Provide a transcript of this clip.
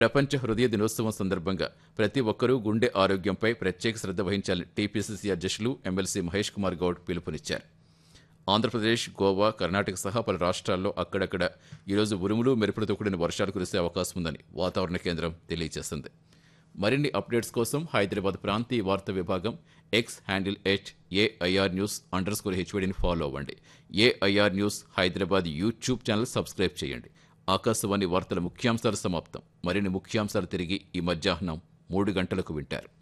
ప్రపంచ హృదయ దినోత్సవం సందర్భంగా ప్రతి ఒక్కరూ గుండె ఆరోగ్యంపై ప్రత్యేక శ్రద్ధ వహించాలని టీపీసీసీ అధ్యక్షులు ఎమ్మెల్సీ మహేష్ కుమార్ గౌడ్ పిలుపునిచ్చారు ఆంధ్రప్రదేశ్ గోవా కర్ణాటక సహా పలు రాష్ట్రాల్లో అక్కడక్కడ ఈరోజు ఉరుములు మెరుపులతో కూడిన వర్షాలు కురిసే అవకాశం ఉందని వాతావరణ కేంద్రం తెలియజేసింది మరిన్ని అప్డేట్స్ కోసం హైదరాబాద్ ప్రాంతీయ వార్తా విభాగం X handle at AIR news underscore హెచ్వడిని ఫాలో అవ్వండి AIR news Hyderabad YouTube channel subscribe చేయండి ఆకాశవాణి వార్తల ముఖ్యాంశాలు సమాప్తం మరిన్ని ముఖ్యాంశాలు తిరిగి ఈ మధ్యాహ్నం మూడు గంటలకు వింటారు